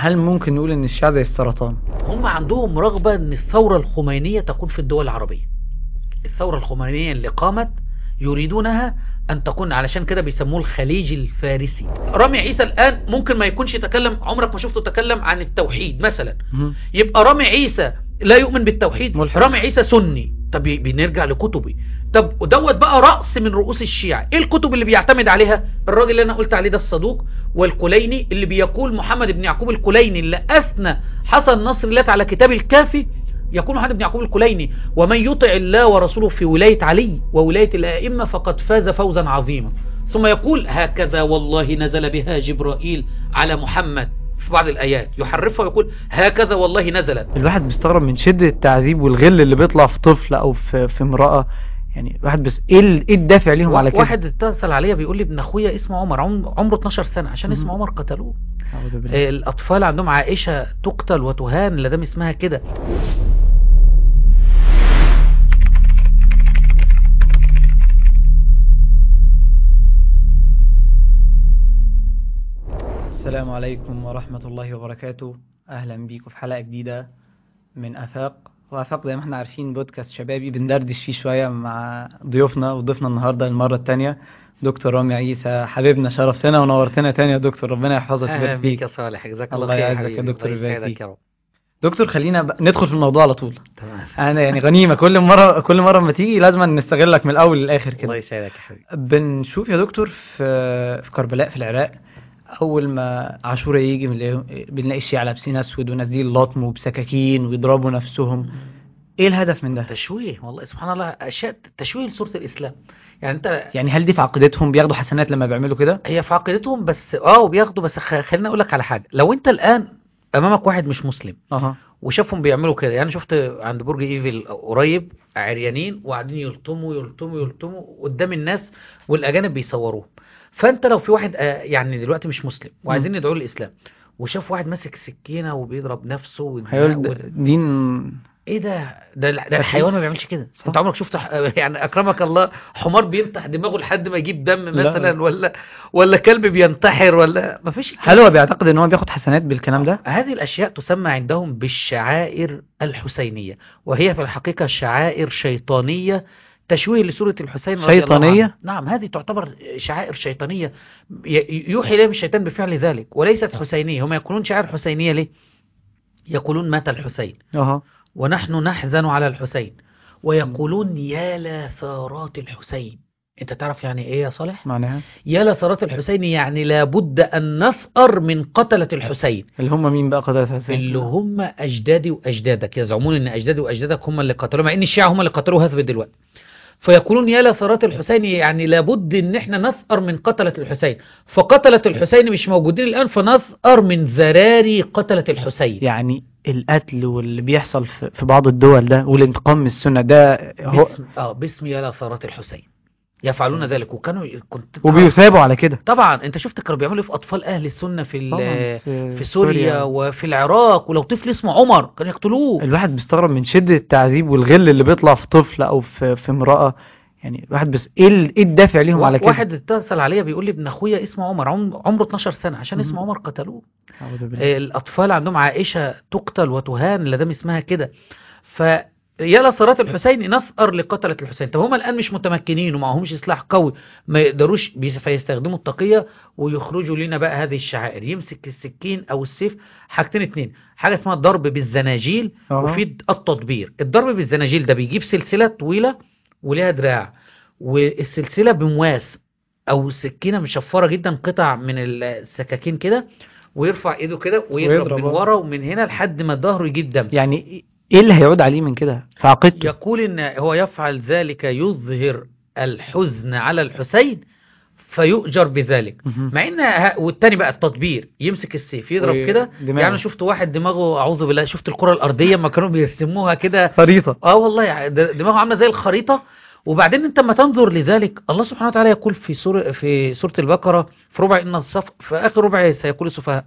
هل ممكن نقول ان الشيعة زي السرطان هم عندهم رغبة ان الثورة الخمينية تكون في الدول العربية الثورة الخمينية اللي قامت يريدونها ان تكون علشان كده بيسموه الخليج الفارسي رامي عيسى الان ممكن ما يكونش يتكلم عمرك ما شفته تكلم عن التوحيد مثلا مهم. يبقى رامي عيسى لا يؤمن بالتوحيد ملحد. رامي عيسى سني طب بنرجع لكتبي طب ودوت بقى رأس من رؤوس الشيعة ايه الكتب اللي بيعتمد عليها الراجل اللي انا قلت عليه ده الصدوق والكليني اللي بيقول محمد بن يعقوب الكليني اللي اثنى حسن نصر الله على كتاب الكافي يقول محمد بن يعقوب الكليني ومن يطع الله ورسوله في ولاية علي وولاية الائمة فقد فاز فوزا عظيما ثم يقول هكذا والله نزل بها جبرائيل على محمد في بعض الآيات يحرفها ويقول هكذا والله نزلت الواحد بيستغرب من شدة التعذيب والغل اللي بيطلع في طفل او في في امرأة يعني الواحد بس ايه ال- ايه الدافع ليهم على كده واحد اتصل عليا بيقول لي ابن اخويا اسمه عمر عم- عمره 12 سنة عشان اسمه مهم. عمر قتلوه أعوذ بالله. آه، الاطفال عندهم عائشة تقتل وتهان لا دام اسمها كده السلام عليكم ورحمة الله وبركاته أهلا بيكم في حلقة جديدة من أفاق وأفاق زي ما احنا عارفين بودكاست شبابي بندردش فيه شوية مع ضيوفنا وضيفنا النهاردة المرة التانية دكتور رامي عيسى حبيبنا شرفتنا ونورتنا تاني يا دكتور ربنا يحفظك اهلا ويبارك بيك يا فيك صالح جزاك الله الله خير يا يعزك يا حبيبي دكتور الله يبارك يسعدك فيك. يا رب دكتور خلينا ب... ندخل في الموضوع على طول تمام أنا يعني غنيمة كل مرة كل مرة ما تيجي لازم نستغلك من الأول للآخر الله كده يسعدك يا حبيبي بنشوف يا دكتور في في كربلاء في العراق اول ما عاشوراء يجي بنلاقي بنلاقي الشيعة لابسين اسود ونازلين لطم وبسكاكين ويضربوا نفسهم ايه الهدف من ده تشويه والله سبحان الله اشياء تشويه لصورة الاسلام يعني انت يعني هل دي في عقيدتهم بياخدوا حسنات لما بيعملوا كده هي في عقيدتهم بس اه وبياخدوا بس خ- خليني اقول لك على حاجه لو انت الان امامك واحد مش مسلم اها وشافهم بيعملوا كده يعني شفت عند برج ايفل قريب عريانين وقاعدين يلطموا يلطموا يلطموا قدام الناس والاجانب بيصوروهم فانت لو في واحد آه، يعني دلوقتي مش مسلم وعايزين ندعوه للاسلام وشاف واحد ماسك سكينه وبيضرب نفسه والدماء هيقول وال- ده- دين ايه ده ده ده الحيوان ما بيعملش كده انت عمرك شفت ح- يعني اكرمك الله حمار بيمتح دماغه لحد ما يجيب دم لا. مثلا ولا ولا كلب بينتحر ولا ما فيش هل هو بيعتقد ان هو بياخد حسنات بالكلام ده هذه الأشياء تسمى عندهم بالشعائر الحسينية وهي في الحقيقة شعائر شيطانية تشويه لسورة الحسين رضي الله شيطانية؟ عنه. نعم هذه تعتبر شعائر شيطانية ي- يوحي إليهم الشيطان بفعل ذلك وليست حسينية هم يقولون شعائر حسينية ليه يقولون مات الحسين اها ونحن نحزن على الحسين ويقولون يا لثارات الحسين انت تعرف يعني ايه يا صالح معناها يا لثارات الحسين يعني لابد ان نفأر من قتلة الحسين اللي هم مين بقى قضايا حسين اللي هم اجدادي واجدادك يزعمون ان اجدادي واجدادك هم اللي قتلوه مع ان الشيعة هم اللي قتلوه هذا دلوقتي فيقولون يا لثارات الحسين يعني لابد ان احنا نثأر من قتلة الحسين فقتلة الحسين مش موجودين الان فنثأر من ذراري قتلة الحسين يعني القتل واللي بيحصل في في بعض الدول ده والانتقام من السنة ده هو باسم اه باسم يا لثارات الحسين يفعلون ذلك وكانوا كنت وبيثابوا على كده طبعا انت شفت كانوا بيعملوا إيه في اطفال اهل السنه في ال- طبعاً في سوريا وفي العراق ولو طفل اسمه عمر كانوا يقتلوه الواحد بيستغرب من شدة التعذيب والغل اللي بيطلع في طفل او في في امرأة يعني الواحد بس ايه ال- ايه الدافع ليهم على كده واحد اتصل عليا بيقول لي ابن اخويا اسمه عمر عم- عمره 12 سنه عشان مهم. اسمه عمر قتلوه أعوذ بالله. آه، الاطفال عندهم عائشه تقتل وتهان لا دام اسمها كده ف يا لثارات الحسين نثأر لقتلة الحسين طب هم الآن مش متمكنين ومعهمش سلاح قوي ما يقدروش بي- فيستخدموا التقية ويخرجوا لنا بقى هذه الشعائر يمسك السكين أو السيف حاجتين اتنين حاجة اسمها الضرب بالزناجيل أها. وفي التطبير الضرب بالزناجيل ده بيجيب سلسلة طويلة وليها دراع والسلسلة بمواس أو سكينة مشفرة جدا قطع من السكاكين كده ويرفع ايده كده ويضرب ويضرب، من آه. ورا ومن هنا لحد ما ظهره يجيب دم يعني ايه اللي هيعود عليه من كده في عقيدته يقول ان هو يفعل ذلك يظهر الحزن على الحسين فيؤجر بذلك مهم. مع ان ه- والتاني بقى التطبير يمسك السيف يضرب وي- كده دماغه. يعني شفت واحد دماغه اعوذ بالله شفت الكره الارضيه ما كانوا بيرسموها كده خريطة اه والله يع- د- دماغه عامله زي الخريطه وبعدين انت لما تنظر لذلك الله سبحانه وتعالى يقول في سورة في سوره البقره في ربع ان الصف في اخر ربع سيقول السفهاء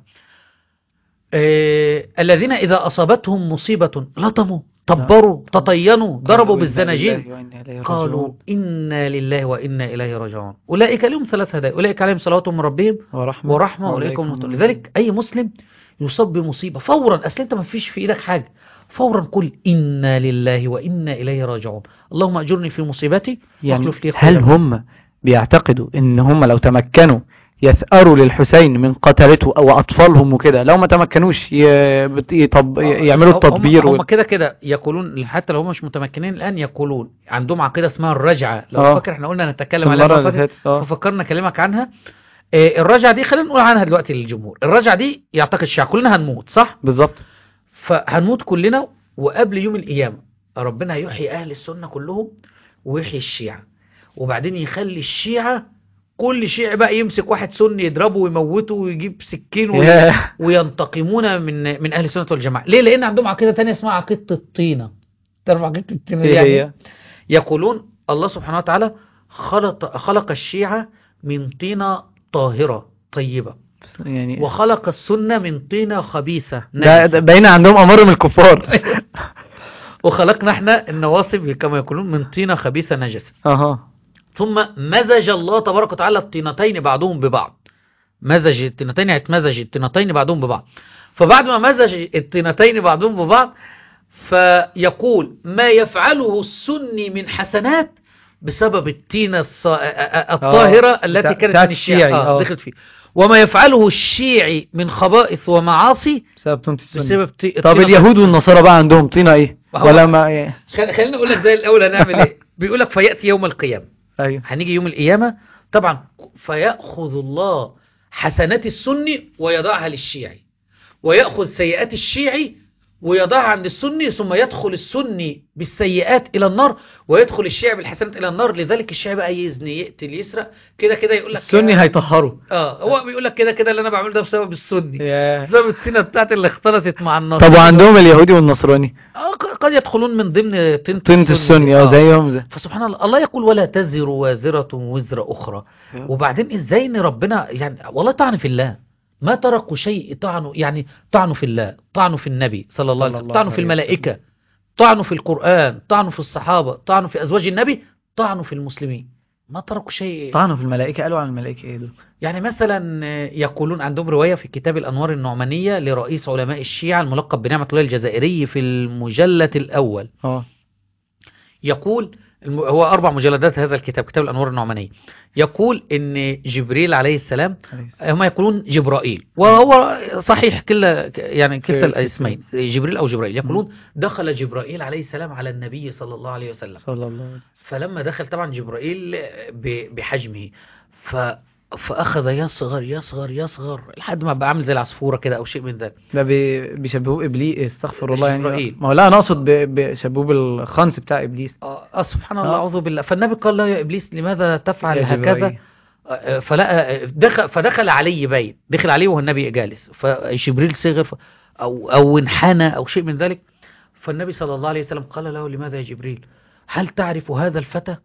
آه الذين اذا اصابتهم مصيبه لطموا طبروا تطينوا ضربوا بالزناجيل قالوا إنا لله وإنا إليه راجعون أولئك لهم ثلاث هدايا أولئك عليهم صلوات من ربهم ورحمة ورحمة وأولئك هم المهتدون لذلك أي مسلم يصاب بمصيبة فورا اصل انت ما فيش في ايدك حاجة فورا قل انا لله وانا اليه راجعون اللهم اجرني في مصيبتي يعني واخلف لي هل خيرا منها. هم بيعتقدوا ان هم لو تمكنوا يثأروا للحسين من قتلته او اطفالهم وكده لو ما تمكنوش ي... بت- يطب... يعملوا هم- التطبير هم وال- كده كده يقولون حتى لو هم مش متمكنين الان يقولون عندهم عقيده اسمها الرجعه لو آه. فاكر احنا قلنا نتكلم في عليها المرة المرة اللي اللي فاتت اه ففكرنا اكلمك عنها آه، الرجعه دي خلينا نقول عنها دلوقتي للجمهور الرجعه دي يعتقد الشيعة كلنا هنموت صح بالظبط فهنموت كلنا وقبل يوم القيامه ربنا هيحيي اهل السنه كلهم ويحيي الشيعة وبعدين يخلي الشيعة كل شيعي بقى يمسك واحد سني يضربه ويموته ويجيب سكين وي... ياه. وينتقمون من من اهل السنه والجماعه ليه لان عندهم عقيده تانية اسمها عقيده الطينه تعرف عقيده الطينه دي ايه يعني هي إيه؟ يقولون الله سبحانه وتعالى خلق خلق الشيعة من طينة طاهرة طيبة يعني وخلق السنة من طينة خبيثة ده نجسة. ده باين عندهم امر من الكفار وخلقنا احنا النواصب كما يقولون من طينة خبيثة نجسة اها ثم مزج الله تبارك وتعالى الطينتين بعضهم ببعض مزج الطينتين هيتمزج الطينتين بعضهم ببعض فبعد ما مزج الطينتين بعضهم ببعض فيقول ما يفعله السني من حسنات بسبب الطينة الص- الطاهرة آه، التي بتاع- كانت بتاعت من الشيعة الشيعي، آه آه. دخلت فيه وما يفعله الشيعي من خبائث ومعاصي بسبب تونة السنة بسبب طي- طب الطينة اليهود والنصارى بقى عندهم طينة ايه ما هو- ولا ما إيه؟ خل- خلينا اقول لك زي الاول هنعمل ايه بيقول لك فياتي يوم القيامه ايوه هنيجي يوم القيامة طبعا فيأخذ الله حسنات السني ويضعها للشيعي ويأخذ سيئات الشيعي ويضعها عند السني ثم يدخل السني بالسيئات إلى النار ويدخل الشيعي بالحسنات إلى النار لذلك الشيعي بقى يزني يقتل يسرق كده كده يقول لك السني هيطهروا اه هو بيقول لك كده كده اللي انا بعمله ده بسبب السني ياه. بسبب السنة بتاعتي اللي اختلطت مع النصر طب وعندهم اليهودي والنصراني آه ق- قد يدخلون من ضمن طينة طينة السني اه زيهم زي فسبحان الله الله يقول ولا تزر وازرة وزر أخرى وبعدين ازاي ان ربنا يعني والله طعن في الله ما تركوا شيء طعنوا يعني طعنوا في الله طعنوا في النبي صلى الله عليه صلى وسلم الله طعنوا في عليه الملائكة طعنوا في القرآن طعنوا في الصحابة طعنوا في أزواج النبي طعنوا في المسلمين ما تركوا شيء طعنوا في الملائكة قالوا عن الملائكة ايه دول يعني مثلا يقولون عندهم رواية في كتاب الأنوار النعمانية لرئيس علماء الشيعة الملقب بنعمة الله الجزائري في المجلد الأول اه يقول الم- هو أربع مجلدات هذا الكتاب كتاب الأنوار النعمانية يقول إن جبريل عليه السلام هم يقولون جبرائيل وهو صحيح كلا يعني كلتا في- الاسمين جبريل او جبرائيل يقولون دخل جبرائيل عليه السلام على النبي صلى الله عليه وسلم صلى الله عليه وسلم فلما دخل طبعا جبرائيل ب- بحجمه ف فاخذ يصغر يصغر يصغر لحد ما بقى عامل زي العصفوره كده او شيء من ذلك ده بي- بيشبهوه ابليس استغفر الله يعني جبرائيل. ما هو لا انا اقصد ب- بيشبهوه بالخنس بتاع ابليس آه آه، سبحان الله آه. اعوذ بالله فالنبي قال له يا ابليس لماذا تفعل يا هكذا جبرائيل. آه، فلا دخل فدخل علي باين دخل عليه وهو النبي جالس فجبريل صغر ف- او او انحنى او شيء من ذلك فالنبي صلى الله عليه وسلم قال له لماذا يا جبريل هل تعرف هذا الفتى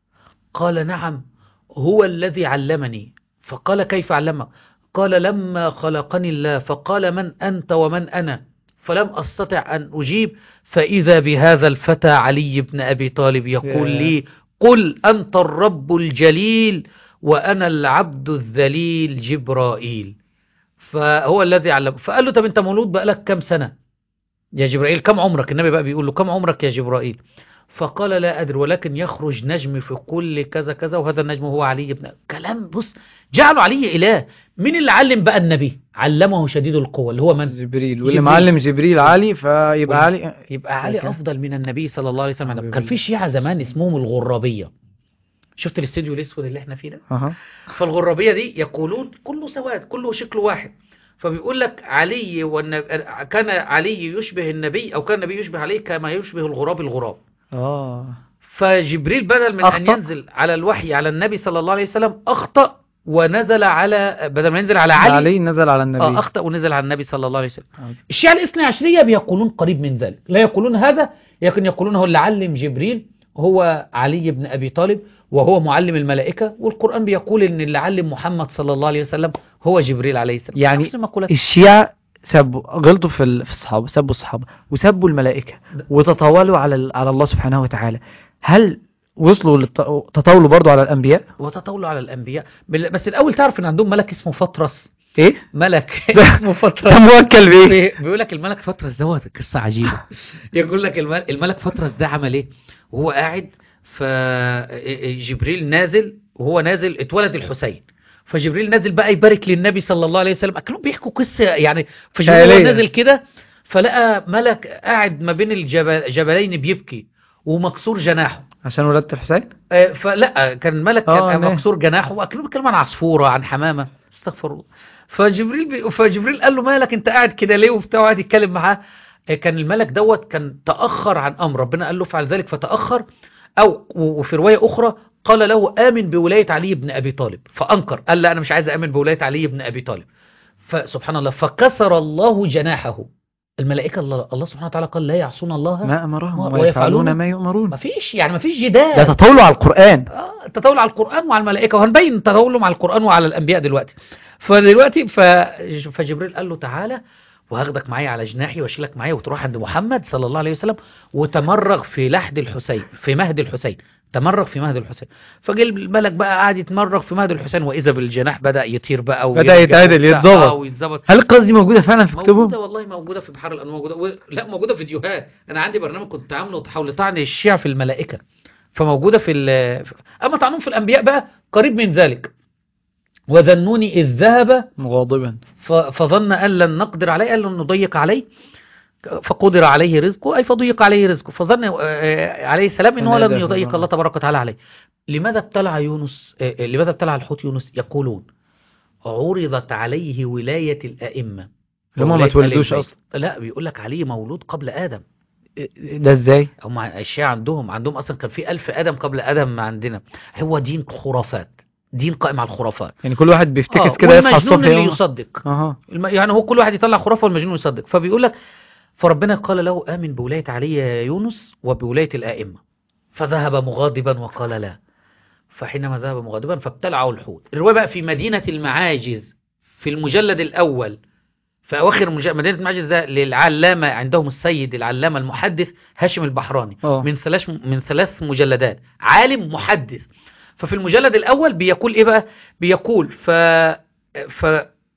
قال نعم هو الذي علمني فقال كيف علمك قال لما خلقني الله فقال من أنت ومن أنا فلم أستطع أن أجيب فإذا بهذا الفتى علي بن أبي طالب يقول ياه. لي قل أنت الرب الجليل وأنا العبد الذليل جبرائيل فهو الذي علم فقال له طب أنت مولود بقالك كم سنة يا جبرائيل كم عمرك النبي بقى بيقول له كم عمرك يا جبرائيل فقال لا أدري ولكن يخرج نجم في كل كذا كذا وهذا النجم هو علي بن كلام بص جعلوا علي إله مين اللي علم بقى النبي علمه شديد القوة اللي هو من جبريل واللي جبريل. معلم جبريل علي فيبقى وال- علي يبقى علي لكن- أفضل من النبي صلى الله عليه وسلم حبيبي كان في الله. شيعة زمان اسمهم الغرابية شفت الاستوديو الاسود اللي احنا فيه ده اها فالغرابية دي يقولون كله سواد كله شكل واحد فبيقول لك علي والنب... كان علي يشبه النبي او كان النبي يشبه علي كما يشبه الغراب الغراب اه فجبريل بدل من أخطأ. ان ينزل على الوحي على النبي صلى الله عليه وسلم اخطأ ونزل على بدل ما ينزل على علي, علي نزل على النبي آه اخطأ ونزل على النبي صلى الله عليه وسلم آه. الشيعة الاثنى عشرية بيقولون قريب من ذلك لا يقولون هذا لكن يقولون هو اللي علم جبريل هو علي بن أبي طالب وهو معلم الملائكة والقرآن بيقول ان اللي علم محمد صلى الله عليه وسلم هو جبريل عليه السلام يعني نفس المقولات. الشيعة سبوا غلطوا في ال- في الصحابة سبوا الصحابة وسبوا الملائكة وتطاولوا على ال- على الله سبحانه وتعالى هل وصلوا للتطاولوا برضو على الأنبياء وتطاولوا على الأنبياء بال- بس الأول تعرف ان عندهم ملك اسمه فطرس ايه ملك ده- اسمه فترة ده موكل بايه بي- بيقول لك الملك فترس دوت قصه عجيبه يقول لك الملك, الملك فترس ده عمل ايه وهو قاعد فجبريل نازل وهو نازل اتولد الحسين فجبريل نازل بقى يبارك للنبي صلى الله عليه وسلم كانوا بيحكوا قصه يعني فجبريل وهو خيالية. نازل كده فلقى ملك قاعد ما بين الجبلين بيبكي ومكسور جناحه عشان ولادة الحسين آه، فلا كان الملك آه، كان ماشي. مكسور جناحه واكنه بيتكلم عن عصفوره عن حمامه استغفر الله فجبريل بي... فجبريل قال له مالك انت قاعد كده ليه وبتاع وقعد يتكلم معاه آه، كان الملك دوت كان تاخر عن امر ربنا قال له افعل ذلك فتاخر او و- وفي روايه اخرى قال له امن بولايه علي بن ابي طالب فانكر قال لا انا مش عايز امن بولايه علي بن ابي طالب فسبحان الله فكسر الله جناحه الملائكه الله, الله سبحانه وتعالى قال لا يعصون الله ما امرهم ما- ويفعلون ويفعلون ما يؤمرون ما فيش يعني ما فيش جدال ده تطاولوا على القرآن آه، التطاول على القرآن وعلى الملائكة وهنبين تطاولهم على القرآن وعلى الأنبياء دلوقتي فدلوقتي ف... فجبريل قال له تعالى وهاخدك معايا على جناحي واشيلك معايا وتروح عند محمد صلى الله عليه وسلم وتمرغ في لحد الحسين في مهد الحسين تمرغ في مهد الحسين فجه الملك بقى قاعد يتمرغ في مهد الحسين واذا بالجناح بدا يطير بقى بدأ ويرجع يتعدل، وبتاع، يتظبط. آه، ويتظبط هل القصة دي موجودة فعلا في موجودة كتبهم؟ والله موجودة في بحار الأنوار موجودة و... لا موجودة فيديوهات أنا عندي برنامج كنت عامله حول طعن الشيع في الملائكة فموجودة في ال... أما طعنهم في الأنبياء بقى قريب من ذلك وذنوني إذ ذهب مغاضبا ف... فظن أن لن نقدر عليه قال لن نضيق عليه فقدر عليه رزقه أي فضيق عليه رزقه فظن آه، عليه السلام إن هو لن فنادى في يضيق الظلام. الله تبارك وتعالى عليه لماذا ابتلع يونس آه، آه، لماذا ابتلع الحوت يونس يقولون عرضت عليه ولاية الأئمة اللي هم ما وولاية آل اتولدوش البيت. أصلا لا بيقول لك علي مولود قبل آدم ده ازاي؟ هم الشيعة عندهم عندهم أصلا كان في ألف آدم قبل آدم ما عندنا هو دين خرافات دين قائم على الخرافات يعني كل واحد بيفتكس آه، كده يصحى والمجنون الصبح اللي يوم يصدق اها الم- يعني هو كل واحد يطلع خرافة والمجنون يصدق فبيقول لك فربنا قال له آمن بولاية علي يا يونس وبولاية الآئمة فذهب مغاضبا وقال لا فحينما ذهب مغاضبا فابتلعه الحوت الرواية بقى في مدينة المعاجز في المجلد الأول في أواخر مج- مدينة المعاجز ده للعلامة عندهم السيد العلامة المحدث هاشم البحراني اه من ثلاث من ثلاث مجلدات عالم محدث ففي المجلد الأول بيقول إيه بقى بيقول ف ف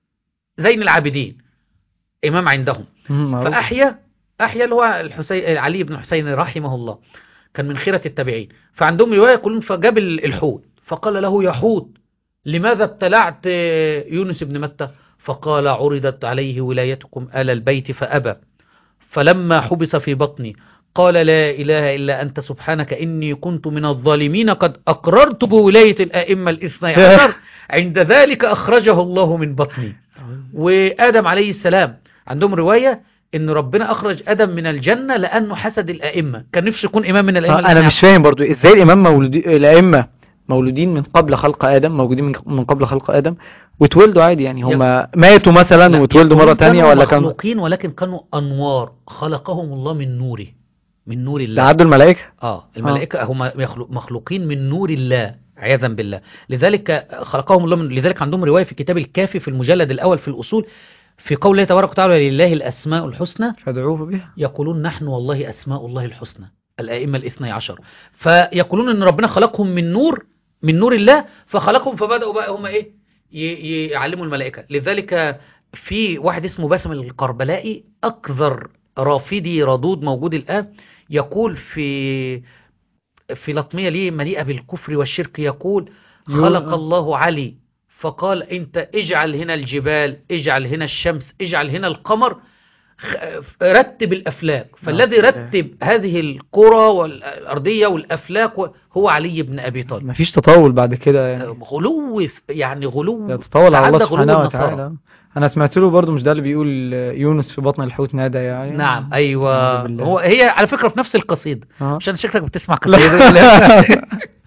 زين العابدين إمام عندهم مم، معروف. فأحيا أحيا اللي هو الحسين علي بن حسين رحمه الله كان من خيرة التابعين فعندهم رواية يقولون فجاب ال- الحوت فقال له يا حوت لماذا ابتلعت يونس بن متى فقال عرضت عليه ولايتكم آل البيت فأبى فلما حبس في بطني قال لا إله إلا أنت سبحانك إني كنت من الظالمين قد أقررت بولاية الآئمة الاثني عشر عند ذلك أخرجه الله من بطني وآدم عليه السلام عندهم رواية ان ربنا اخرج ادم من الجنة لانه حسد الائمة كان نفسه يكون امام من الائمة آه، انا الاثني مش فاهم برضو ازاي الامام مولودي الائمه مولودين من قبل خلق ادم موجودين من من قبل خلق ادم واتولدوا عادي يعني هم ماتوا مثلا لا، واتولدوا مره يقولون تانية كانوا ولا كانوا مخلوقين ولكن كانوا انوار خلقهم الله من نوره من نور الله تعدوا الملائكه اه الملائكة هم يخلق- مخلوقين من نور الله عياذا بالله لذلك خلقهم الله من لذلك عندهم رواية في كتاب الكافي في المجلد الاول في الاصول في قول الله تبارك وتعالى لله الاسماء الحسنى فادعوه بها يقولون نحن والله أسماء الله الحسنى الأئمة الاثني عشر فيقولون أن ربنا خلقهم من نور من نور الله فخلقهم فبدأوا بقى هم إيه ي- يعلموا الملائكة لذلك في واحد اسمه باسم القربلائي أكثر رافدي ردود موجود الآن يقول في في لطمية ليه مليئة بالكفر والشرك يقول خلق الله علي فقال انت اجعل هنا الجبال اجعل هنا الشمس اجعل هنا القمر خ- رتب الافلاك فالذي نعم. رتب هذه القرى والارضيه والافلاك و- هو علي بن ابي طالب مفيش تطاول بعد كده يعني غلو في- يعني غلو يتطاول على الله تعدى غلو سبحانه النصارى. وتعالى انا سمعت له برضو مش ده اللي بيقول يونس في بطن الحوت نادى يعني نعم ايوه أعوذ بالله. هو هي على فكره في نفس القصيده آه. عشان شكلك بتسمع لا. قصيده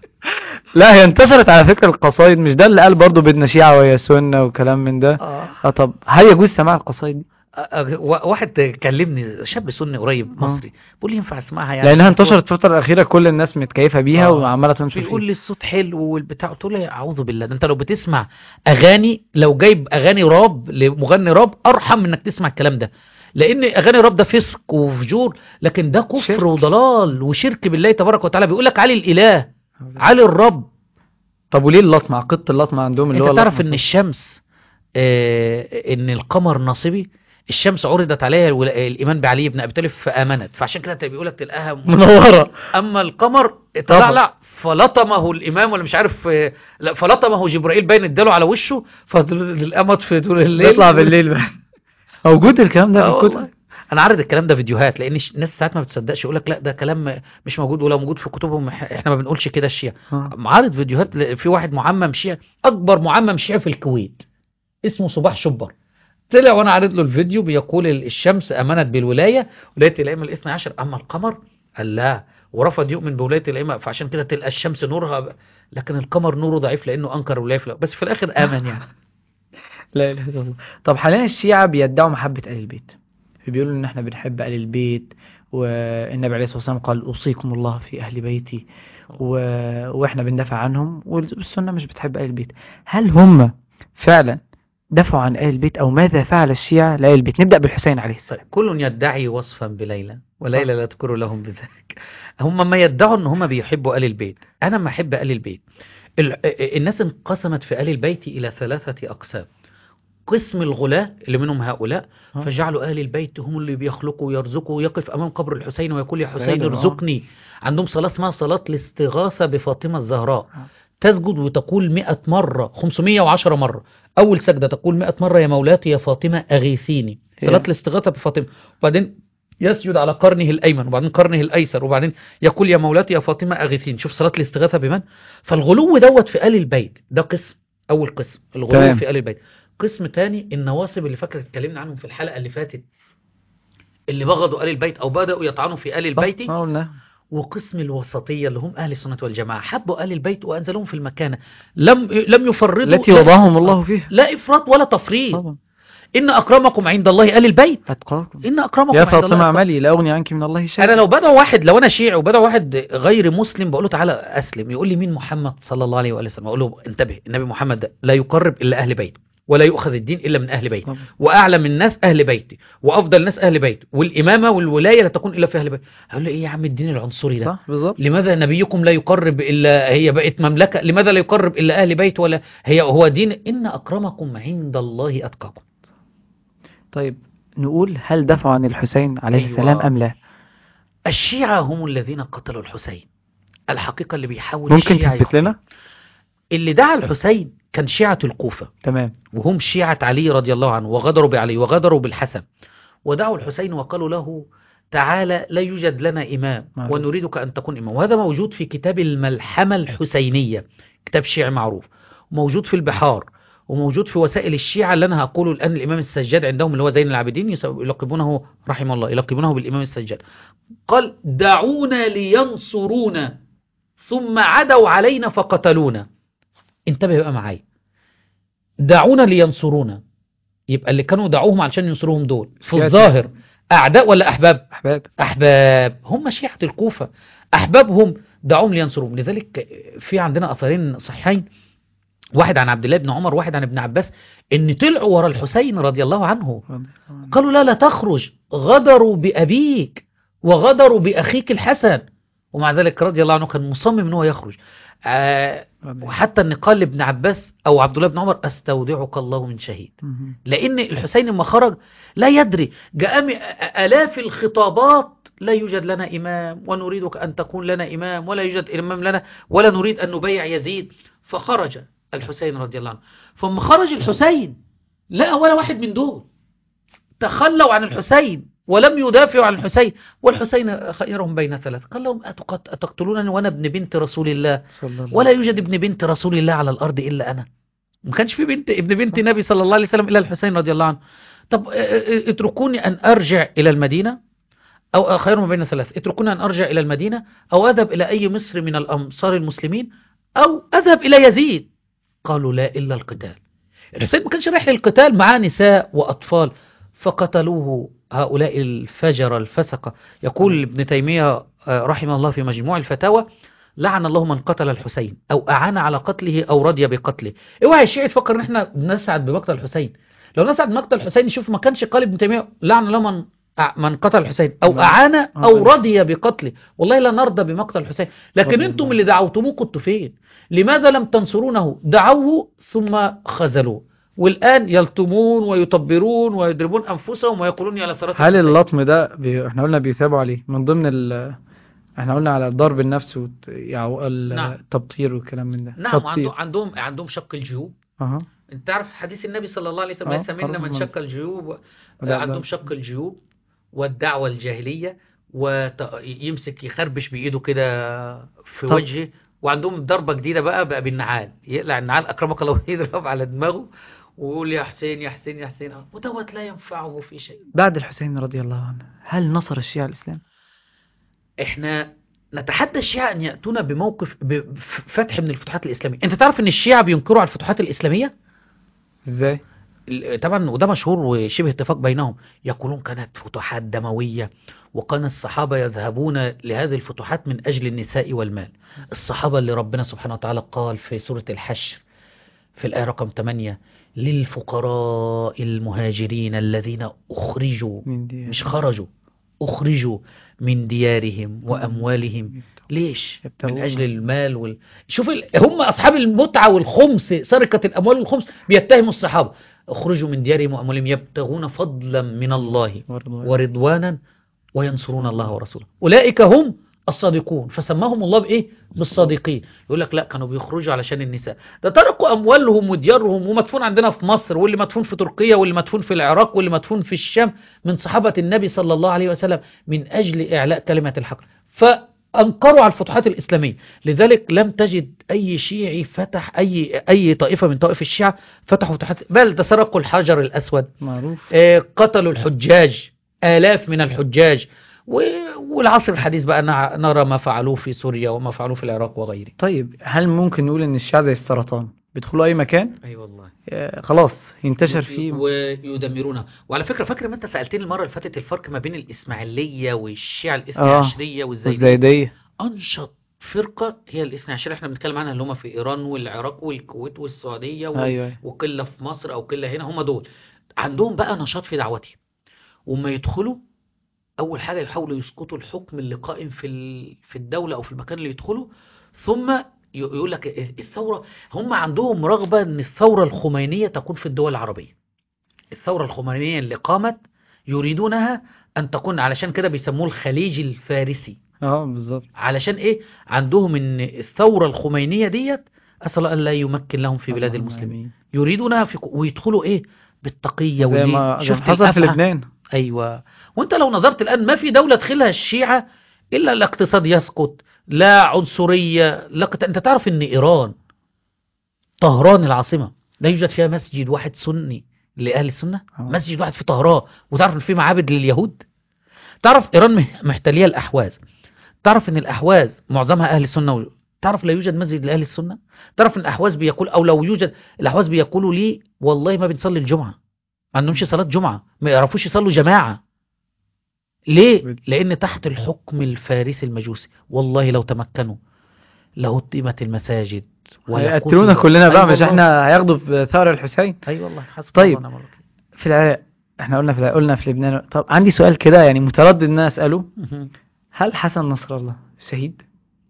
لا هي انتشرت على فكرة القصايد مش ده اللي قال برضو بدنا شيعة ويا سنة وكلام من ده آه. اه طب هل يجوز سماع القصايد دي أه، واحد كلمني شاب سني قريب آه. مصري بيقول لي ينفع اسمعها يعني لانها انتشرت الفترة الاخيرة كل الناس متكيفة بيها آه. وعمالة تنشر بيقول فيها لي الصوت حلو والبتاع قلت له يا اعوذ بالله ده انت لو بتسمع اغاني لو جايب اغاني راب لمغني راب ارحم من انك تسمع الكلام ده لان اغاني راب ده فسق وفجور لكن ده كفر شرك. وضلال وشرك بالله تبارك وتعالى بيقول لك علي الاله علي الرب طب وليه اللطمة عقيدة اللطمة عندهم اللي انت هو تعرف اللطمة ان الشمس آه، ان القمر ناصبي الشمس عرضت عليها الولا- الايمان بعلي بن ابي طالب فامنت فعشان كده بيقول لك تلقاها منورة اما القمر تطلع فلطمه الامام ولا مش عارف آه، لا فلطمه جبرائيل باين اداله على وشه فالقمر في طول الليل بيطلع بالليل بقى موجود الكلام ده آه في والله. الكتب انا عارض الكلام ده فيديوهات لان ش- الناس ساعات ما بتصدقش يقول لك لا ده كلام مش موجود ولو موجود في كتبهم إح- احنا ما بنقولش كده الشيعة آه. معارض فيديوهات ل- في واحد معمم شيعي اكبر معمم شيعي في الكويت اسمه صباح شبر طلع وانا عارض له الفيديو بيقول ال- الشمس امنت بالولايه ولايه الائمه الاثنى عشر اما القمر قال لا ورفض يؤمن بولايه الائمه فعشان كده تلقى الشمس نورها ب- لكن القمر نوره ضعيف لانه انكر ولايه في الأول. بس في الاخر امن يعني لا اله الا الله طب حاليا الشيعة بيدعوا محبة آل البيت بيقولوا ان احنا بنحب آل البيت والنبي عليه الصلاة والسلام قال اوصيكم الله في اهل بيتي و... واحنا بندافع عنهم والسنة مش بتحب آل البيت هل هم فعلا دافعوا عن آل البيت او ماذا فعل الشيعة لآل البيت نبدأ بالحسين عليه السلام طيب كل يدعي وصفا بليلى وليلى لا تذكر لهم بذلك هم ما يدعوا ان هم بيحبوا آل البيت انا ما احب آل البيت ال- الناس انقسمت في آل البيت الى ثلاثة اقسام قسم الغلاة اللي منهم هؤلاء آه. فجعلوا أهل البيت هم اللي بيخلقوا ويرزقوا ويقف أمام قبر الحسين ويقول يا حسين فعلا، آه. ارزقني عندهم صلاة اسمها صلاة الاستغاثة بفاطمة الزهراء آه. تسجد وتقول 100 مرة 510 مرة أول سجدة تقول 100 مرة يا مولاتي يا فاطمة أغيثيني هي. صلاة الاستغاثة بفاطمة وبعدين يسجد على قرنه الأيمن وبعدين قرنه الأيسر وبعدين يقول يا مولاتي يا فاطمة أغيثيني شوف صلاة الاستغاثة بمن فالغلو دوت في آل البيت ده قسم أول قسم الغلو تمام. في آل البيت قسم تاني النواصب اللي فاكر اتكلمنا عنهم في الحلقة اللي فاتت اللي بغضوا آل البيت أو بدأوا يطعنوا في آل صح؟ البيت آه، قلنا وقسم الوسطية اللي هم أهل السنة والجماعة حبوا آل البيت وأنزلوهم في المكانة لم لم يفرطوا التي لا- وضعهم الله فيها لا إفراط ولا تفريط طبعا إن أكرمكم عند الله آل البيت اتقاكم إن أكرمكم يا عند الله فاطمة أتقاكم. اعملي لا اغني عنك من الله شيئا أنا لو بدأ واحد لو أنا شيعي وبدأ واحد غير مسلم بقول له تعالى أسلم يقول لي مين محمد صلى الله عليه وآله وسلم أقول له انتبه النبي محمد ده لا يقرب إلا أهل بيته ولا يؤخذ الدين إلا من أهل بيته طبعا. واعلم الناس اهل بيتي وافضل الناس اهل بيتي والامامه والولايه لا تكون الا في اهل بيتي هقول له ايه يا عم الدين العنصري ده صح بالظبط لماذا نبيكم لا يقرب الا هي بقت مملكه لماذا لا يقرب الا اهل بيت ولا هي هو دين ان اكرمكم عند الله اتقاكم طيب نقول هل دفعوا عن الحسين عليه أيوة. السلام ام لا الشيعه هم الذين قتلوا الحسين الحقيقه اللي بيحاول ممكن الشيعة تثبت يخفوا. لنا اللي دعا الحسين كان شيعه الكوفه تمام وهم شيعة علي رضي الله عنه وغدروا بعلي وغدروا بالحسن ودعوا الحسين وقالوا له تعالى لا يوجد لنا إمام معروف. ونريدك أن تكون إمام وهذا موجود في كتاب الملحمة الحسينية كتاب شيعي معروف وموجود في البحار وموجود في وسائل الشيعة اللي أنا هقوله الآن الإمام السجاد عندهم اللي هو زين العابدين يس- يلقبونه رحمه الله يلقبونه بالإمام السجاد قال دعونا لينصرونا ثم عدوا علينا فقتلونا انتبه بقى معايا دعونا لينصرونا يبقى اللي كانوا دعوهم علشان ينصروهم دول في شيعة الظاهر أعداء ولا أحباب احباب أحباب هم شيعة الكوفة أحبابهم دعوهم لينصروهم لذلك في عندنا أثرين صحيحين واحد عن عبد الله بن عمر واحد عن ابن عباس ان طلعوا ورا الحسين رضي الله عنه قالوا لا لا تخرج غدروا بأبيك وغدروا بأخيك الحسن ومع ذلك رضي الله عنه كان مصمم ان هو يخرج آه وحتى ان قال لابن عباس او عبد الله بن عمر استودعك الله من شهيد مهم. لان الحسين لما خرج لا يدري جاء م- الاف الخطابات لا يوجد لنا امام ونريدك ان تكون لنا امام ولا يوجد امام لنا ولا نريد ان نبيع يزيد فخرج الحسين رضي الله عنه فلما خرج الحسين لا ولا واحد من دول تخلوا عن الحسين ولم يدافعوا عن الحسين والحسين خيرهم بين ثلاث قال لهم أتقت- أتقتلونني وأنا ابن بنت رسول الله صلى الله ولا يوجد ابن بنت رسول الله على الأرض إلا أنا ما كانش في بنت ابن بنت النبي صلى الله عليه وسلم إلا الحسين رضي الله عنه طب اه، اه، اتركوني أن أرجع إلى المدينة أو خير ما بين ثلاث اتركوني أن أرجع إلى المدينة أو أذهب إلى أي مصر من الأمصار المسلمين أو أذهب إلى يزيد قالوا لا إلا القتال الحسين ما كانش رايح للقتال معاه نساء وأطفال فقتلوه هؤلاء الفجر الفسقة يقول ابن تيمية آه، رحمه الله في مجموع الفتاوى لعن الله من قتل الحسين أو أعان على قتله أو رضي بقتله اوعى الشيعي تفكر ان احنا بنسعد بمقتل الحسين لو نسعد بمقتل الحسين شوف ما كانش قال ابن تيمية لعن الله من أع- من قتل الحسين أو نعم. أعان أو آه. رضي بقتله والله لا نرضى بمقتل الحسين لكن رضي انتم الله. اللي دعوتموه كنتوا فين لماذا لم تنصرونه دعوه ثم خذلوه والآن يلطمون ويطبرون ويضربون أنفسهم ويقولون يا لثرات هل النساء. اللطم ده بي... احنا قلنا بيثابوا عليه من ضمن ال احنا قلنا على ضرب النفس وت... يعني ال- نعم. التبطير والكلام من ده نعم تبطير. وعندهم عندهم عندهم شق الجيوب اها انت تعرف حديث النبي صلى الله عليه وسلم آه، ليس منا خرج من من- شق الجيوب وده- عندهم ده- شق الجيوب والدعوة الجاهلية ويمسك يخربش بإيده كده في طب. وجهه وعندهم ضربة جديدة بقى بقى بالنعال يقلع النعال أكرمك الله يضرب على دماغه ويقول يا حسين يا حسين يا حسين آه، ودوت لا ينفعه في شيء بعد الحسين رضي الله عنه هل نصر الشيعة الإسلام؟ احنا نتحدى الشيعة أن يأتونا بموقف بفتح من الفتوحات الإسلامية أنت تعرف أن الشيعة بينكروا على الفتوحات الإسلامية ازاي؟ ال- طبعا وده مشهور وشبه اتفاق بينهم يقولون كانت فتوحات دموية وكان الصحابة يذهبون لهذه الفتوحات من أجل النساء والمال الصحابة اللي ربنا سبحانه وتعالى قال في سورة الحشر في الآية رقم 8 للفقراء المهاجرين الذين أخرجوا من دي مش خرجوا أخرجوا من ديارهم وأموالهم ليش؟ من يبتغون. أجل المال وال... شوف ال... هم أصحاب المتعة والخمس سرقة الأموال والخمس بيتهموا الصحابة اخرجوا من ديارهم وأموالهم يبتغون فضلا من الله ورضوان. ورضوانا وينصرون الله ورسوله أولئك هم الصادقون فسماهم الله بإيه؟ بالصادقين يقول لك لا كانوا بيخرجوا علشان النساء ده تركوا أموالهم وديارهم ومدفون عندنا في مصر واللي مدفون في تركيا واللي مدفون في العراق واللي مدفون في الشام من صحابة النبي صلى الله عليه وسلم من أجل إعلاء كلمة الحق فأنكروا على الفتوحات الإسلامية لذلك لم تجد أي شيعي فتح أي أي طائفة من طائف الشيعة فتحوا فتوحات بل ده سرقوا الحجر الأسود معروف آه، قتلوا الحجاج آلاف من الحجاج و- والعصر الحديث بقى نع- نرى ما فعلوه في سوريا وما فعلوه في العراق وغيره طيب هل ممكن نقول ان الشيعة زي السرطان بيدخلوا اي مكان أي والله آه، خلاص ينتشر فيه ويدمرونها وعلى فكرة فاكر ما انت سألتني المرة اللي فاتت الفرق ما بين الإسماعيلية والشيعة الاثنى آه. عشرية والزيدية والزايدية أنشط فرقة هي الاثنى عشرية احنا بنتكلم عنها اللي هم في إيران والعراق والكويت والسعودية و... ايوه أيوة. وقلة في مصر أو قلة هنا هم دول عندهم بقى نشاط في دعوتهم وما يدخلوا أول حاجة يحاولوا يسقطوا الحكم اللي قائم في ال- في الدولة أو في المكان اللي يدخلوا ثم ي- يقول لك الثورة هم عندهم رغبة أن الثورة الخمينية تكون في الدول العربية الثورة الخمينية اللي قامت يريدونها أن تكون علشان كده بيسموه الخليج الفارسي اه بالظبط علشان إيه عندهم أن الثورة الخمينية ديت أسأل أن لا يمكن لهم في بلاد اللهم المسلمين آمين. يريدونها في ويدخلوا إيه بالتقية زي واللين ما زي ما شفت حصل في الأفعى؟ لبنان أيوة وانت لو نظرت الآن ما في دولة دخلها الشيعة إلا الاقتصاد يسقط لا عنصرية لا قت... انت تعرف ان ايران طهران العاصمة لا يوجد فيها مسجد واحد سني لأهل السنة آه. مسجد واحد في طهران وتعرف ان في معابد لليهود تعرف ايران مح- محتلية الاحواز تعرف ان الاحواز معظمها اهل السنة و... تعرف لا يوجد مسجد لأهل السنة تعرف ان الاحواز بيقول او لو يوجد الاحواز بيقولوا لي والله ما بنصلي الجمعة ما عندهمش صلاة جمعة ما يعرفوش يصلوا جماعة ليه؟ لأن تحت الحكم الفارسي المجوسي والله لو تمكنوا لهدمت المساجد هيقتلونا كلنا بقى مش احنا هياخدوا في ثار الحسين اي والله حسب طيب. الله ونعم الوكيل. في العراق احنا قلنا في العراق قلنا في لبنان طب عندي سؤال كده يعني متردد ان انا اساله مهم. هل حسن نصر الله شهيد؟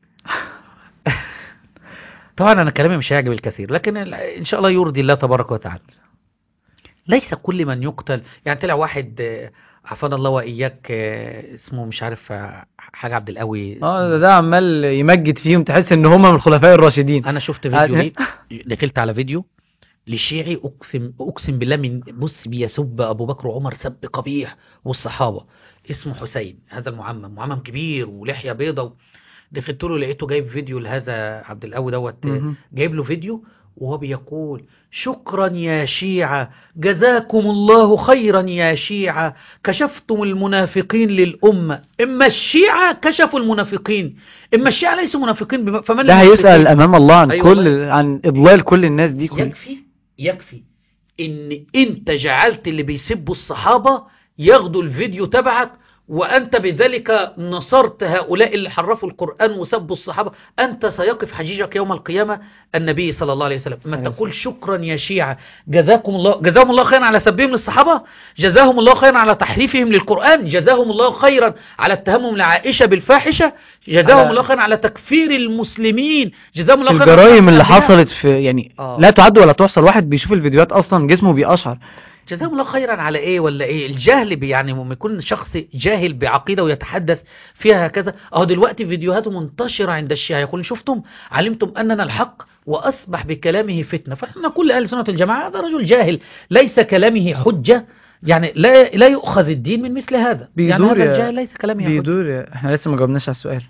طبعا انا كلامي مش هيعجب الكثير لكن ال- ان شاء الله يرضي الله تبارك وتعالى ليس كل من يقتل يعني طلع واحد آه، عافانا الله واياك آه، اسمه مش عارف آه، حاجه عبد القوي اه ده, ده عمال يمجد فيهم تحس ان هم من الخلفاء الراشدين انا شفت فيديو ليه دخلت على فيديو لشيعي اقسم اقسم بالله من بص بيسب ابو بكر وعمر سب قبيح والصحابه اسمه حسين هذا المعمم معمم كبير ولحيه بيضة دخلت له لقيته جايب فيديو لهذا عبد القوي دوت مهم. جايب له فيديو وهو بيقول شكرا يا شيعة جزاكم الله خيرا يا شيعة كشفتم المنافقين للأمة إما الشيعة كشفوا المنافقين إما الشيعة ليسوا منافقين بم- فمن ده هيسأل المنافقين؟ امام الله عن أيوة كل والله. عن اضلال كل الناس دي كل يكفي يكفي ان انت جعلت اللي بيسبوا الصحابة ياخدوا الفيديو تبعك وأنت بذلك نصرت هؤلاء اللي حرفوا القرآن وسبوا الصحابة أنت سيقف حجيجك يوم القيامة النبي صلى الله عليه وسلم ما عليه تقول شكرا يا شيعة جزاكم الله جزاهم الله خيرا على سبهم للصحابة جزاهم الله خيرا على تحريفهم للقرآن جزاهم الله خيرا على اتهامهم لعائشة بالفاحشة جزاهم على- الله خيرا على تكفير المسلمين جزاهم الله خيرا الجرائم على اللي الأنبياء. حصلت في يعني آه. لا تعد ولا تحصى واحد بيشوف الفيديوهات اصلا جسمه بيقشعر جزاهم الله خيرا على ايه ولا ايه الجهل بي- يعني لما يكون شخص جاهل بعقيدة ويتحدث فيها هكذا اهو دلوقتي فيديوهاته منتشرة عند الشيعة يقول شفتم علمتم اننا الحق واصبح بكلامه فتنة فاحنا كل اهل سنة الجماعة هذا رجل جاهل ليس كلامه حجة يعني لا لا يؤخذ الدين من مثل هذا يعني بيدور هذا يا- الجاهل ليس كلامه حجة بيدور احنا لسه ما جاوبناش على السؤال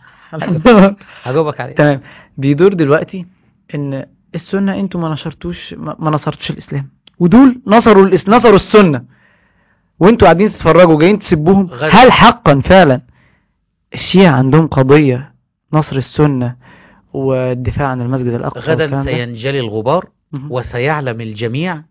هجاوبك عليه تمام بيدور دلوقتي ان السنه انتوا ما نشرتوش ما ما نصرتوش الاسلام ودول نصروا الإس... نصروا السنه وانتوا قاعدين تتفرجوا جايين تسبوهم غير- هل حقا فعلا الشيعة عندهم قضيه نصر السنه والدفاع عن المسجد الاقصى غدا والكلام ده؟ سينجلي الغبار مهم. وسيعلم الجميع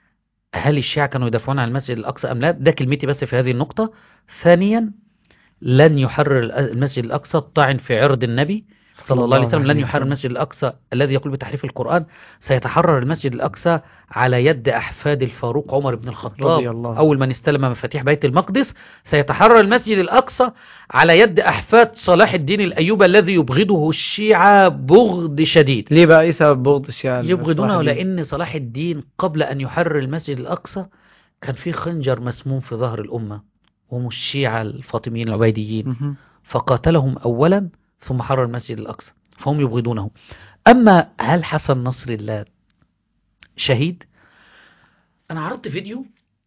هل الشيعة كانوا يدافعون عن المسجد الأقصى أم لا ده كلمتي بس في هذه النقطة ثانيا لن يحرر الأ- المسجد الأقصى الطاعن في عرض النبي صلى الله عليه وسلم لن يحرر المسجد الأقصى الذي يقول بتحريف القرآن سيتحرر المسجد الأقصى على يد أحفاد الفاروق عمر بن الخطاب رضي الله أول من استلم مفاتيح بيت المقدس سيتحرر المسجد الأقصى على يد أحفاد صلاح الدين الأيوبي الذي يبغضه الشيعة بغض شديد ليه بقى ايه سبب بغض الشيعة يبغضونه لصلاح الدين؟ لأن صلاح الدين قبل أن يحرر المسجد الأقصى كان في خنجر مسموم في ظهر الأمة هم الشيعة الفاطميين العبيديين مهم. فقاتلهم أولا ثم حرر المسجد الأقصى فهم يبغضونه أما هل حسن نصر الله شهيد أنا عرضت فيديو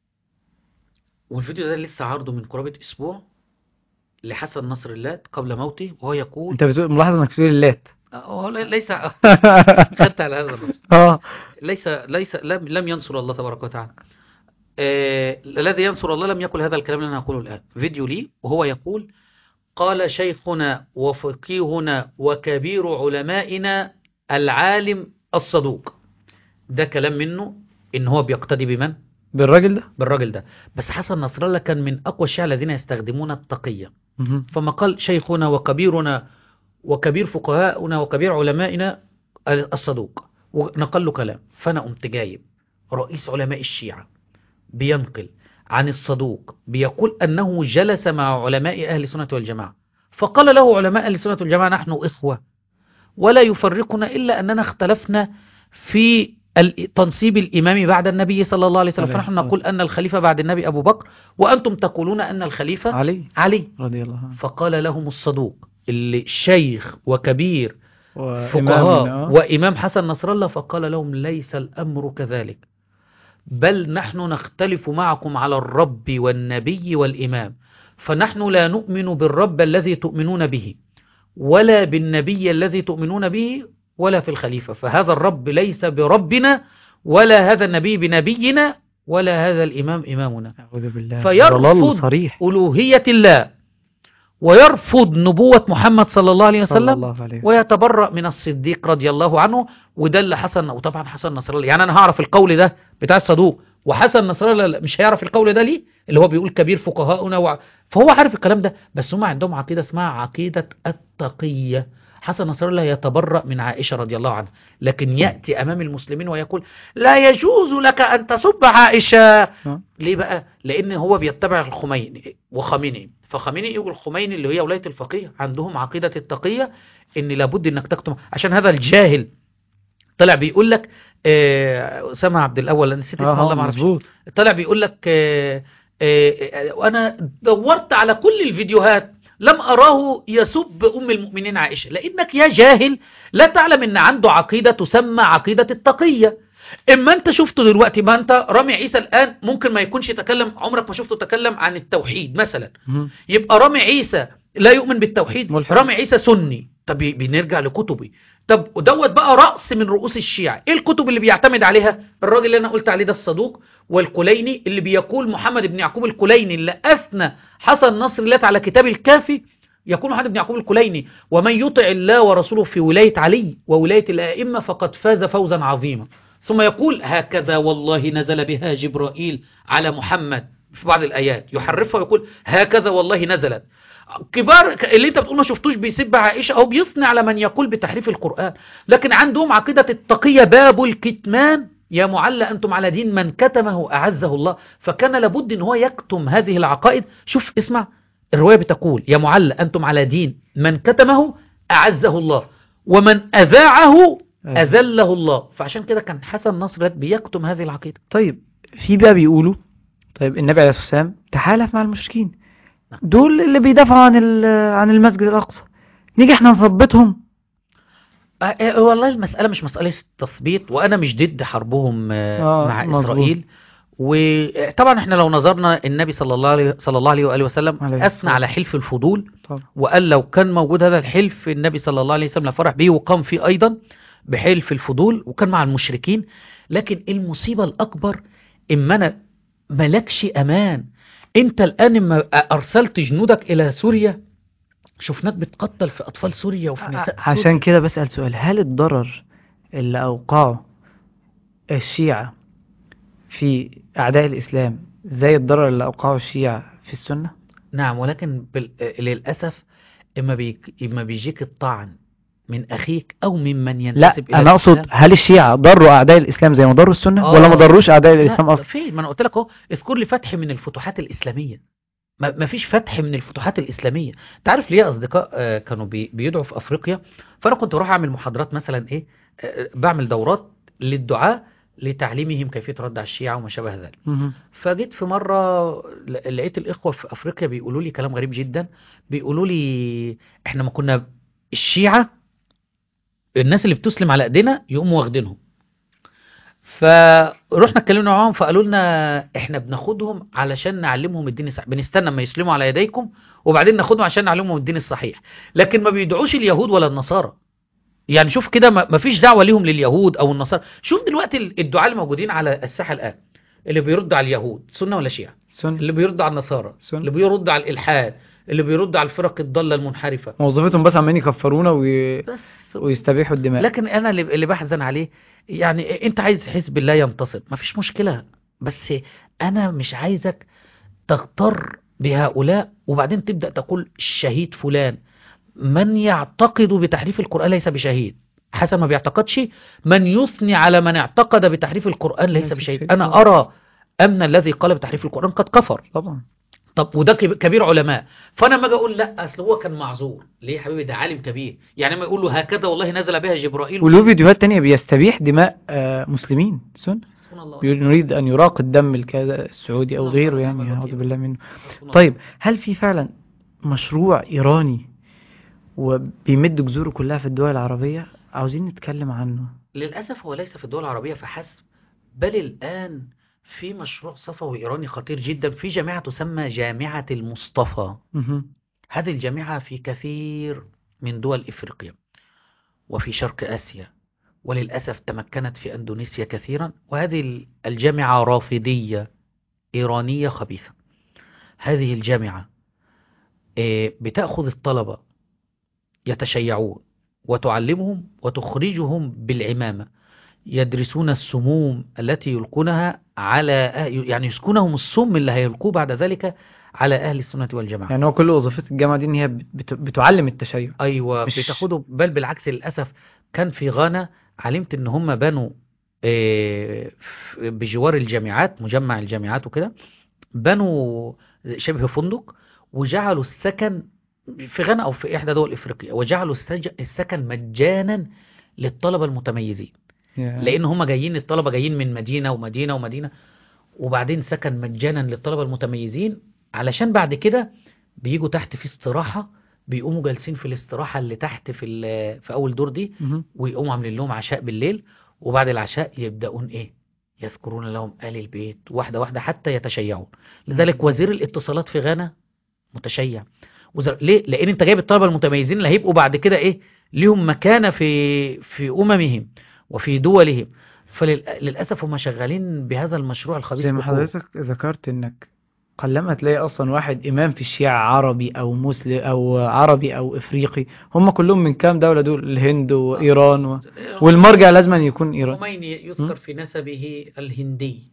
والفيديو ده لسه عرضه من قرابة أسبوع لحسن نصر الله قبل موته وهو يقول انت بتقول ملاحظ انك بتقول اللات هو ليس خدت على هذا النص اه ليس ليس لم لم ينصر الله تبارك وتعالى آه الذي ينصر الله لم يقل هذا الكلام اللي انا اقوله الان فيديو لي وهو يقول قال شيخنا وفقيهنا وكبير علمائنا العالم الصدوق ده كلام منه ان هو بيقتدي بمن بالراجل ده بالراجل ده بس حسن نصر الله كان من اقوى الشيعة الذين يستخدمون التقية مهم. فما قال شيخنا وكبيرنا وكبير فقهاؤنا وكبير علمائنا الصدوق ونقل له كلام فأنا قمت جايب رئيس علماء الشيعة بينقل عن الصدوق بيقول أنه جلس مع علماء أهل السنة والجماعة فقال له علماء أهل السنة والجماعة نحن إخوة ولا يفرقنا إلا أننا اختلفنا في ال- تنصيب الإمام بعد النبي صلى الله عليه وسلم عليه فنحن الصلاة نقول أن الخليفة بعد النبي أبو بكر وأنتم تقولون أن الخليفة علي علي رضي الله عنه فقال لهم الصدوق اللي شيخ وكبير وإمامنا، فقهاء آه. وإمام حسن نصر الله فقال لهم ليس الأمر كذلك بل نحن نختلف معكم على الرب والنبي والإمام فنحن لا نؤمن بالرب الذي تؤمنون به ولا بالنبي الذي تؤمنون به ولا في الخليفة فهذا الرب ليس بربنا ولا هذا النبي بنبينا ولا هذا الإمام إمامنا أعوذ بالله فيرفض ضلال صريح ألوهية الله ويرفض نبوة محمد صلى الله عليه صلى وسلم الله عليه وسلم ويتبرأ من الصديق رضي الله عنه وده اللي حسن وطبعا حسن نصر الله يعني انا هعرف القول ده بتاع الصدوق وحسن نصر الله لا- مش هيعرف القول ده ليه اللي هو بيقول كبير فقهاؤنا و... فهو عارف الكلام ده بس هم عندهم عقيدة اسمها عقيدة التقية حسن نصر الله يتبرأ من عائشة رضي الله عنها لكن يأتي أمام المسلمين ويقول لا يجوز لك أن تسب عائشة آه. ليه بقى لأن هو بيتبع الخميني وخميني فخميني يقول الخميني اللي هي ولاية الفقيه عندهم عقيدة التقية ان لابد انك تكتم عشان هذا الجاهل طلع بيقول لك آه، اسامه عبد الاول انا نسيت اسمه اه والله آه، ما اعرفش مظبوط طلع بيقول لك آه، آه، آه، وانا دورت على كل الفيديوهات لم اراه يسب ام المؤمنين عائشه لانك يا جاهل لا تعلم ان عنده عقيده تسمى عقيده التقيه اما انت شفته دلوقتي ما انت رامي عيسى الان ممكن ما يكونش يتكلم عمرك ما شفته تكلم عن التوحيد مثلا مهم. يبقى رامي عيسى لا يؤمن بالتوحيد ملحد. رامي عيسى سني طب بنرجع لكتبي طب ودوت بقى رأس من رؤوس الشيعة ايه الكتب اللي بيعتمد عليها الراجل اللي انا قلت عليه ده الصدوق والكليني اللي بيقول محمد بن يعقوب الكليني اللي اثنى حسن نصر الله على كتاب الكافي يقول محمد بن يعقوب الكليني ومن يطع الله ورسوله في ولاية علي وولاية الائمة فقد فاز فوزا عظيما ثم يقول هكذا والله نزل بها جبرائيل على محمد في بعض الآيات يحرفها ويقول هكذا والله نزلت كبار اللي انت بتقول ما شفتوش بيسب عائشة او بيثني على من يقول بتحريف القرآن لكن عندهم عقيدة التقية باب الكتمان يا معلى أنتم على دين من كتمه أعزه الله فكان لابد ان هو يكتم هذه العقائد شوف اسمع الرواية بتقول يا معلى أنتم على دين من كتمه أعزه الله ومن أذاعه أذله الله فعشان كده كان حسن نصر بيكتم هذه العقيدة طيب في بقى بيقولوا طيب النبي عليه الصلاة والسلام تحالف مع المشركين دول اللي بيدافعوا عن ال- عن المسجد الأقصى نيجي احنا نثبتهم آه، آه، والله المسألة مش مسألة تثبيت وأنا مش ضد حربهم آه، آه، مع مظبوط. إسرائيل وطبعا احنا لو نظرنا النبي صلى الله عليه صلى الله عليه وآله وسلم عليه أثنى الصلاة على حلف الفضول طبعا وقال لو كان موجود هذا الحلف النبي صلى الله عليه وسلم لفرح به وقام فيه أيضا بحلف الفضول وكان مع المشركين لكن المصيبة الأكبر إما أنا ملكش أمان أنت الآن إما أرسلت جنودك إلى سوريا شفناك بتقتل في أطفال سوريا وفي نساء سوريا عشان كده بسأل سؤال هل الضرر اللي أوقعه الشيعة في أعداء الإسلام زي الضرر اللي أوقعه الشيعة في السنة؟ نعم ولكن بال... للأسف إما, بيك... إما بيجيك الطعن من أخيك أو ممن ينتسب لا إلى أنا أقصد الإسلام. هل الشيعة ضروا أعداء الإسلام زي ما ضروا السنة آه. ولا ما ضروش أعداء الإسلام لا أصلا؟ فين ما أنا قلت لك أهو اذكر لي فتح من الفتوحات الإسلامية ما ما فيش فتح من الفتوحات الإسلامية تعرف ليه أصدقاء آه، كانوا بي... بيدعوا في أفريقيا فأنا كنت أروح أعمل محاضرات مثلا إيه آه، بعمل دورات للدعاء لتعليمهم كيفية رد على الشيعة وما شابه ذلك مهم. فجيت في مرة ل- لقيت الإخوة في أفريقيا بيقولوا لي كلام غريب جدا بيقولوا لي إحنا ما كنا الشيعة الناس اللي بتسلم على إيدينا يقوموا واخدينهم فرحنا اتكلمنا معاهم فقالوا لنا إحنا بناخدهم علشان نعلمهم الدين الصحيح بنستنى ما يسلموا على يديكم وبعدين ناخدهم عشان نعلمهم الدين الصحيح لكن ما بيدعوش اليهود ولا النصارى يعني شوف كده ما ما فيش دعوة ليهم لليهود أو النصارى شوف دلوقتي الدعاء اللي موجودين على الساحة الآن اللي بيرد على اليهود سنة ولا شيعة سنة اللي بيرد على النصارى سنة. اللي بيرد على الإلحاد اللي بيرد على الفرق الضالة المنحرفة وظيفتهم بس عمالين يكفرونا وي... بس ويستبيحوا الدماء لكن أنا اللي اللي بحزن عليه يعني أنت عايز حزب الله ينتصر مفيش مشكلة بس أنا مش عايزك تغتر بهؤلاء وبعدين تبدأ تقول الشهيد فلان من يعتقد بتحريف القرآن ليس بشهيد حسن ما بيعتقدش من يثني على من اعتقد بتحريف القرآن ليس ليس بشهيد بشهيد. أنا أرى أن الذي قال بتحريف القرآن قد كفر طبعا طب وده كب- كبير علماء فانا ما اجي اقول لا اصل هو كان معذور ليه يا حبيبي ده عالم كبير يعني ما يقول له هكذا والله نزل بها جبرائيل وله فيديوهات تانية بيستبيح دماء آه، مسلمين سنة سبحان الله يقول نريد أن يراق الدم الكذا السعودي أو نعم، غيره نعم، يعني نعم، أعوذ بالله منه سبحان الله. طيب هل في فعلا مشروع إيراني وبيمد جذوره كلها في الدول العربية عاوزين نتكلم عنه للاسف هو ليس في الدول العربيه فحسب بل الان في مشروع صفوي ايراني خطير جدا في جامعه تسمى جامعه المصطفى مهم. هذه الجامعه في كثير من دول افريقيا وفي شرق اسيا وللاسف تمكنت في اندونيسيا كثيرا وهذه الجامعه رافضيه ايرانيه خبيثه هذه الجامعه آه، بتاخذ الطلبه يتشيعون وتعلمهم وتخرجهم بالعمامه يدرسون السموم التي يلقونها على أه- يعني يسكنهم السم اللي هيلقوه بعد ذلك على اهل السنه والجماعه يعني هو كل وظيفة الجامعة دي إن هي بت- بتعلم التشيع ايوه مش- بتاخده بل بالعكس للاسف كان في غانا علمت ان هم بنوا آه، ف- بجوار الجامعات مجمع الجامعات وكده بنوا شبه فندق وجعلوا السكن في غانا او في احدى دول افريقيا وجعلوا السج- السكن مجانا للطلبه المتميزين لان هم جايين الطلبه جايين من مدينه ومدينه ومدينه وبعدين سكن مجانا للطلبه المتميزين علشان بعد كده بيجوا تحت في استراحه بيقوموا جالسين في الاستراحه اللي تحت في ال- في اول دور دي مهم. ويقوموا عاملين لهم عشاء بالليل وبعد العشاء يبداون ايه يذكرون لهم آل البيت واحده واحده حتى يتشيعون لذلك وزير الاتصالات في غانا متشيع وزر... ليه لان انت جايب الطلبه المتميزين اللي هيبقوا بعد كده ايه ليهم مكانه في في اممهم وفي دولهم فللاسف هم شغالين بهذا المشروع الخبيث زي ما بقوة. حضرتك ذكرت إنك قلما تلاقي أصلا واحد إمام في الشيعة عربي أو مسلم أو عربي أو إفريقي هم كلهم من كام دولة دول الهند وإيران و... والمرجع لازم أن يكون إيران خميني م? يذكر في نسبه الهندي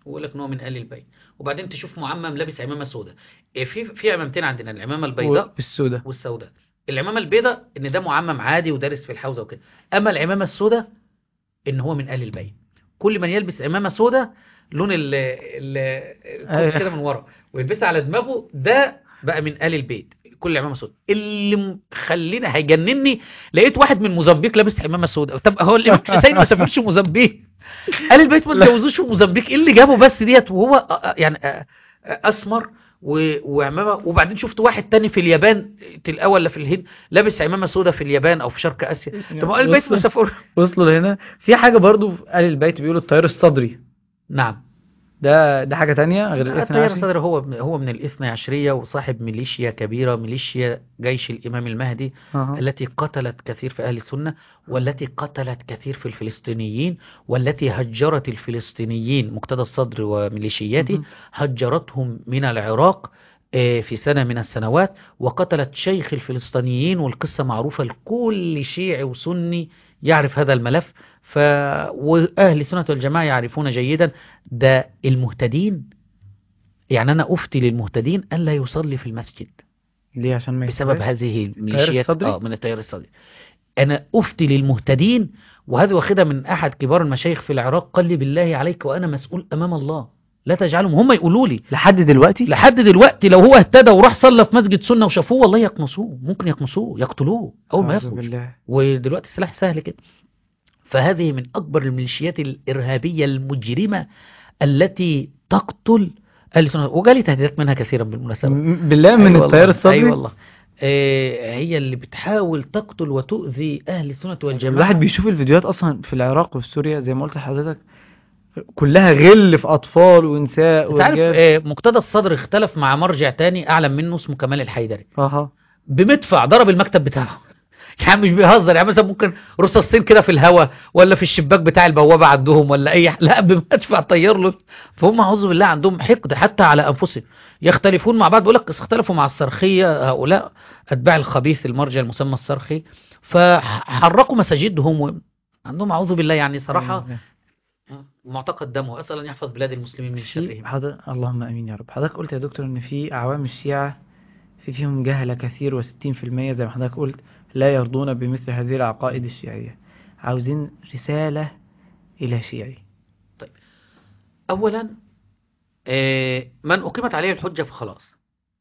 ويقول لك ان هو من ال البيت وبعدين تشوف معمم لابس عمامه سوداء إيه في في عمامتين عندنا العمامه البيضاء بالسوداء والسوداء العمامه البيضاء ان ده معمم عادي ودارس في الحوزه وكده اما العمامه السوداء ان هو من ال البيت كل من يلبس عمامه سوداء لون ال ال أيوة. الكوز كده من ورا ويلبسها على دماغه ده بقى من ال البيت كل عمامه سوداء اللي مخلينا هيجنني لقيت واحد من موزمبيق لابس عمامه سوداء طب هو الامام حسين ما سافرش موزمبيق قال البيت ما لا. اتجوزوش في موزمبيق ايه اللي جابه بس ديت وهو آه، آه، يعني آه، آه، اسمر و- وعمامه وبعدين شفت واحد تاني في اليابان تلقاه ولا في الهند لابس عمامه سوداء في اليابان او في شرق اسيا طب ما هو البيت ما وصل- سافر وصلوا لهنا في حاجة برضو في آل البيت بيقولوا التيار الصدري نعم ده ده حاجة تانية غير الاثنى التيار عشري الصدري هو هو من الاثنى عشرية وصاحب ميليشيا كبيرة ميليشيا جيش الإمام المهدي أها. التي قتلت كثير في أهل السنة والتي قتلت كثير في الفلسطينيين والتي هجرت الفلسطينيين مقتدى الصدر وميليشياته مهم. هجرتهم من العراق آه، في سنة من السنوات وقتلت شيخ الفلسطينيين والقصة معروفة لكل شيعي وسني يعرف هذا الملف ف... وأهل السنة والجماعة يعرفون جيدا ده المهتدين يعني أنا أفتي للمهتدين ألا يصلي في المسجد ليه عشان ما بسبب يتبعش؟ هذه الميليشيات الصدري؟ اه من التيار الصدري انا افتي للمهتدين وهذه واخدها من احد كبار المشايخ في العراق قال لي بالله عليك وانا مسؤول امام الله لا تجعلهم هم يقولوا لي لحد دلوقتي لحد دلوقتي لو هو اهتدى وراح صلى في مسجد سنه وشافوه والله يقنصوه ممكن يقنصوه يقتلوه اول ما أعوذ يخرج بالله ودلوقتي السلاح سهل كده فهذه من أكبر الميليشيات الإرهابية المجرمة التي تقتل أهل السنة وجالي تهديدات منها كثيرا بالمناسبة م- بالله من أيوة التيار والله، الصدري أيوة والله آه، هي اللي بتحاول تقتل وتؤذي أهل السنة والجماعة الواحد بيشوف الفيديوهات اصلا في العراق وفي سوريا زي ما قلت لحضرتك كلها غل في اطفال ونساء انت عارف ورجال آه، مقتدى الصدر اختلف مع مرجع تاني أعلم منه اسمه كمال الحيدري اها بمدفع ضرب المكتب بتاعه يعني مش بيهزر يعني مثلا ممكن رصاصتين كده في الهواء ولا في الشباك بتاع البوابه عندهم ولا اي ح- لا بمدفع طير له فهم اعوذ بالله عندهم حقد حتى على انفسهم يختلفون مع بعض بيقول لك اختلفوا مع الصرخيه هؤلاء اتباع الخبيث المرجع المسمى الصرخي فحرقوا مساجدهم و... عندهم اعوذ بالله يعني صراحه معتقد دمه اسال ان يحفظ بلاد المسلمين من في شرهم حضرتك اللهم امين يا رب حضرتك قلت يا دكتور ان في اعوام الشيعة في فيهم جهلة كثير و60% زي ما حضرتك قلت لا يرضون بمثل هذه العقائد الشيعية عاوزين رسالة الى شيعي اولا آه، من اقيمت عليه الحجه فخلاص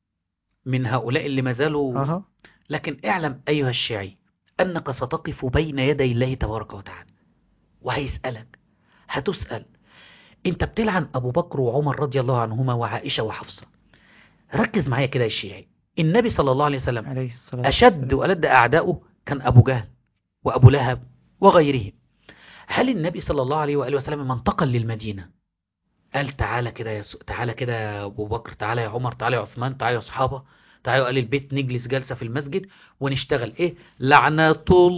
من هؤلاء اللي ما زالوا اها لكن اعلم أيها الشيعي أنك ستقف بين يدي الله تبارك وتعالى وهيسألك هتسأل أنت بتلعن أبو بكر وعمر رضي الله عنهما وعائشة وحفصة ركز معايا كده يا الشيعي النبي صلى الله عليه وسلم عليه الصلاة أشد والسلام. وألد أعداؤه كان أبو جهل وأبو لهب وغيرهم هل النبي صلى الله عليه وآله وسلم لما انتقل للمدينة قال تعالى كده يا س... تعالى كده يا أبو بكر تعالى يا عمر تعالى يا عثمان تعالى يا أصحابه تعالوا قال البيت نجلس جلسة في المسجد ونشتغل إيه لعنة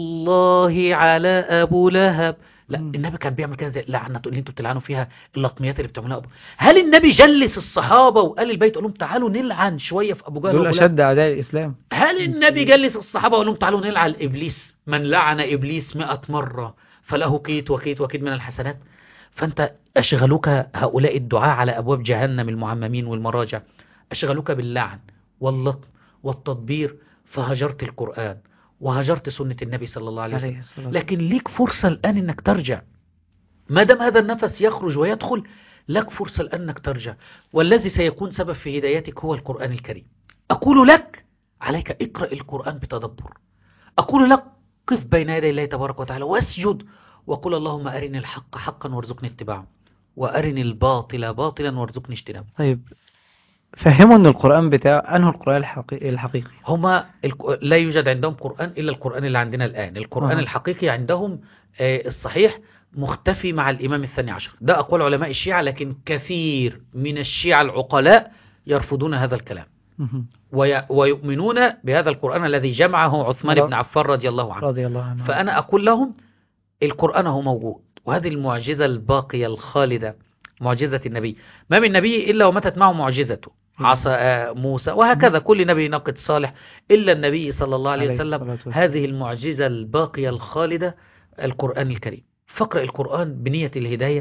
الله على أبو لهب لا مم. النبي كان بيعمل كده زي لعنة اللي انتوا بتلعنوا فيها اللطميات اللي بتعملوها أبو هل النبي جلس الصحابة وقال البيت قال لهم تعالوا نلعن شوية في أبو جهل دول وأبو لهب اشد اعداء الاسلام هل النبي جلس الصحابة وقال لهم تعالوا نلعن إبليس من لعن إبليس مئة مرة فله كيت وكيت وكيت من الحسنات فأنت أشغلوك هؤلاء الدعاء على أبواب جهنم المعممين والمراجع أشغلوك باللعن واللطم والتطبير فهجرت القرآن وهجرت سنة النبي صلى الله عليه وسلم عليه الصلاة لكن ليك فرصة الآن أنك ترجع ما دام هذا النفس يخرج ويدخل لك فرصة الآن أنك ترجع والذي سيكون سبب في هدايتك هو القرآن الكريم أقول لك عليك اقرأ القرآن بتدبر أقول لك قف بين يدي الله تبارك وتعالى واسجد وقل اللهم أرني الحق حقا وارزقني اتباعه وأرني الباطل باطلا وارزقني اجتنابه طيب فهموا ان القرآن بتاع انه القرآن الحقيقي الحقيقي هما الك- لا يوجد عندهم قرآن إلا القرآن اللي عندنا الآن القرآن آه. الحقيقي عندهم آه، الصحيح مختفي مع الإمام الثاني عشر ده أقوال علماء الشيعة لكن كثير من الشيعة العقلاء يرفضون هذا الكلام مهم. وي- ويؤمنون بهذا القرآن الذي جمعه عثمان رضي- بن عفان رضي الله عنه رضي الله عنه فأنا أقول لهم القرآن هو موجود وهذه المعجزة الباقية الخالدة معجزة النبي ما من نبي إلا وماتت معه معجزته عصا آه، موسى وهكذا كل نبي ناقد صالح إلا النبي صلى الله عليه عليه وسلم الصلاة والسلام. هذه المعجزة الباقية الخالدة القرآن الكريم فاقرأ القرآن بنية الهداية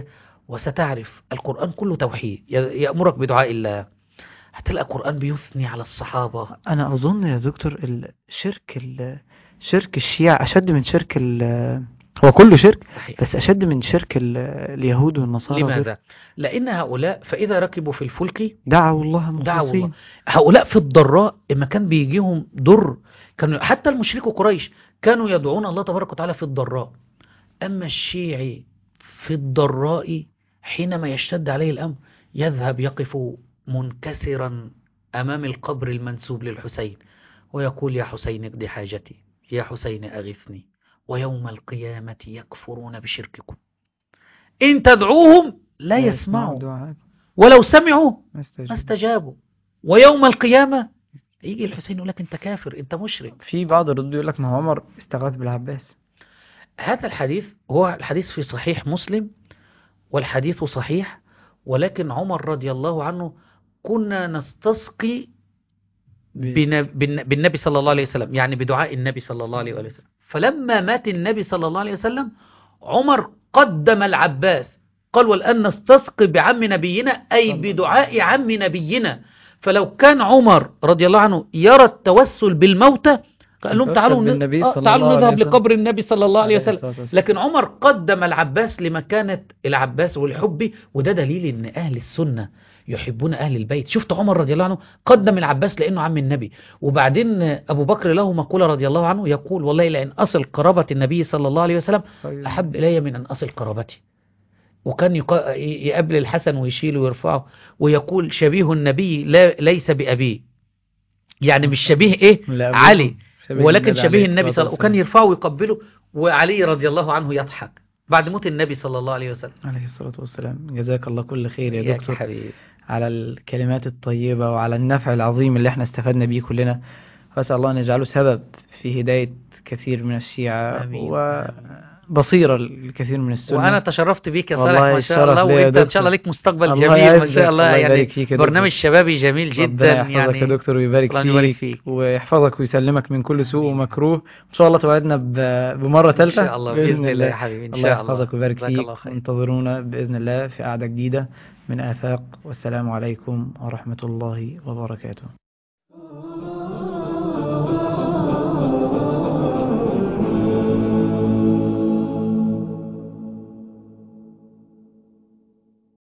وستعرف القرآن كله توحيد ي- يأمرك بدعاء الله هتلاقي القرآن بيثني على الصحابة انا اظن يا دكتور الشرك ال- شرك الشيعة اشد من شرك ال- هو كله شرك صحيح بس اشد من شرك ال- اليهود والنصارى وغيرهم. لماذا؟ لأن هؤلاء فإذا ركبوا في الفلك دعوا الله دعوا مخلصين الله هؤلاء في الضراء لما كان بيجيهم ضر كانوا حتى المشرك قريش كانوا يدعون الله تبارك وتعالى في الضراء أما الشيعي في الضراء حينما يشتد عليه الأمر يذهب يقف منكسرا أمام القبر المنسوب للحسين ويقول يا حسين اقضي حاجتي يا حسين أغثني ويوم القيامة يكفرون بشرككم إن تدعوهم لا يسمعوا دعاء ولو سمعوا ما ما استجابوا. استجابوا ويوم القيامة يجي الحسين يقول لك انت كافر انت مشرك في بعض الردود يقول لك ما هو عمر استغاث بالعباس هذا الحديث هو الحديث في صحيح مسلم والحديث صحيح ولكن عمر رضي الله عنه كنا نستسقي بن- بالن- بالنبي صلى الله عليه وسلم يعني بدعاء النبي صلى الله عليه وسلم فلما مات النبي صلى الله عليه وسلم عمر قدم العباس قال والآن نستسقي بعم نبينا أي صلى الله بدعاء عم نبينا فلو كان عمر رضي الله عنه يرى التوسل بالموتى قال لهم يتوسل تعالوا ن- بالنبي آه، صلى تعالوا الله عليه نذهب وسلم. لقبر النبي صلى الله عليه وسلم الصلاة والسلام. لكن عمر قدم العباس لمكانة العباس والحب وده دليل ان اهل السنة يحبون اهل البيت شفت عمر رضي الله عنه قدم العباس لانه عم النبي وبعدين ابو بكر له مقولة رضي الله عنه يقول والله لان اصل قرابة النبي صلى الله عليه وسلم احب الي من ان اصل قرابتي وكان يقا- يقابل الحسن ويشيله ويرفعه ويقول شبيه النبي لا ليس بأبيه يعني مش شبيه ايه لا، أبوه علي شبيه ولكن النبي شبيه عليه النبي الصلاة صلى الله وكان والسلام. يرفعه ويقبله وعلي رضي الله عنه يضحك بعد موت النبي صلى الله عليه وسلم عليه الصلاة والسلام جزاك الله كل خير يا يا دكتور حبيبي على الكلمات الطيبة وعلى النفع العظيم اللي احنا استفدنا بيه كلنا وأسأل الله أن يجعله سبب في هداية كثير من الشيعة آمين. وبصيرة لكثير من السنة وانا تشرفت بيك يا والله صالح ما شاء الشرف الله ليا يا وانت ان دكتور. شاء الله ليك مستقبل الله جميل ما يعزك، شاء الله الله يعني يبارك فيك يا دكتور. برنامج شبابي جميل ربنا جدا يحفظك يعني يا دكتور ويبارك الله يبارك فيك, فيك. ويحفظك ويسلمك من كل سوء ومكروه ان شاء الله توعدنا ب- بمرة ان ثالثة شاء الله باذن الله يا حبيبي ان الله شاء الله يحفظك ويبارك جزاك الله فيك خير انتظرونا بإذن الله في قعدة جديدة من آفاق والسلام عليكم ورحمة الله وبركاته